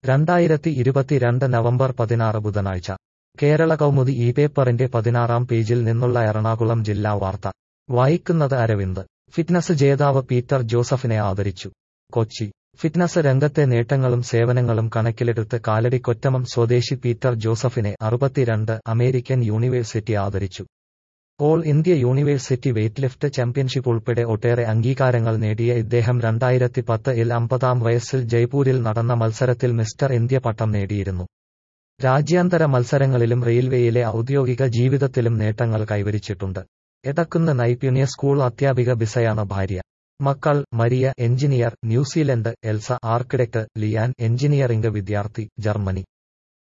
രണ്ടായിരത്തി ഇരുപത്തിരണ്ട് നവംബർ പതിനാറ് ബുധനാഴ്ച കേരള കൗമുദി ഈ പേപ്പറിന്റെ പതിനാറാം പേജിൽ നിന്നുള്ള എറണാകുളം ജില്ലാ വാർത്ത വായിക്കുന്നത് അരവിന്ദ് ഫിറ്റ്നസ് ജേതാവ് പീറ്റർ ജോസഫിനെ ആദരിച്ചു കൊച്ചി ഫിറ്റ്നസ് രംഗത്തെ നേട്ടങ്ങളും സേവനങ്ങളും കണക്കിലെടുത്ത് കാലടിക്കൊറ്റമം സ്വദേശി പീറ്റർ ജോസഫിനെ അറുപത്തിരണ്ട് അമേരിക്കൻ യൂണിവേഴ്സിറ്റി ആദരിച്ചു all India university weight lift championship ഉൾപ്പെടെ ഒട്ടേറെ അംഗീകാരങ്ങൾ നേടിയ ഇദ്ദേഹം രണ്ടായിരത്തി പത്ത് ഇൽ അമ്പതാം വയസ്സിൽ ജയ്പൂരിൽ നടന്ന മത്സരത്തിൽ മിസ്റ്റർ ഇന്ത്യ പട്ടം നേടിയിരുന്നു രാജ്യാന്തര മത്സരങ്ങളിലും റെയിൽവേയിലെ ഔദ്യോഗിക ജീവിതത്തിലും നേട്ടങ്ങൾ കൈവരിച്ചിട്ടുണ്ട് എടക്കുന്ന് നൈപുണ്യ സ്കൂൾ അധ്യാപിക ബിസയാണ് ഭാര്യ മക്കൾ Maria engineer New Zealand Elsa architect Liyan engineering വിദ്യാർത്ഥി ജർമ്മനി